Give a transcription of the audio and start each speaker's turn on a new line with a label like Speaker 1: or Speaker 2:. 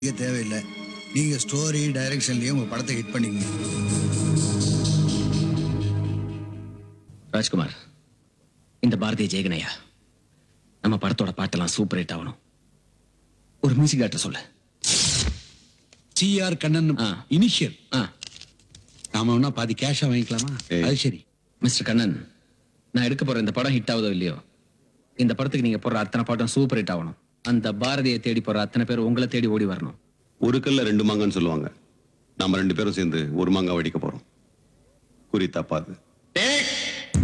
Speaker 1: நீங்க தேவையில்லை நீங்க ஸ்டோரி டைரக்ஷன்லயே உங்க படத்தை ஹிட் பண்ணீங்க
Speaker 2: ராஜ்குமார் இந்த பாரதிய ஜெயகனையா நம்ம படத்தோட பாட்டெல்லாம் சூப்பர் ஹிட் ஆகணும் ஒரு மியூசிக் டேரக்டர் சொல்லு
Speaker 3: சிஆர் கண்ணன்
Speaker 2: ஆ.
Speaker 3: இனிஷியல்
Speaker 2: ஆ
Speaker 3: நாம வேணா பாதி கேஷா வாங்கிக்கலாமா
Speaker 4: ஏய்.
Speaker 3: அது சரி
Speaker 2: மிஸ்டர் கண்ணன் நான் எடுக்க போற இந்த படம் ஹிட் ஆகுதோ இல்லையோ இந்த படத்துக்கு நீங்க போடுற அத்தனை பாட்டும் சூப்பர் ஹிட் ஆகணும் அந்த பாரதியை தேடி போற அத்தனை பேர் உங்களை தேடி ஓடி வரணும்
Speaker 4: ஒரு கல்ல ரெண்டு மாங்கன்னு சொல்லுவாங்க நாம ரெண்டு பேரும் சேர்ந்து ஒரு மாங்காய் வடிக்க போறோம் குறி தப்பாது
Speaker 2: டேக்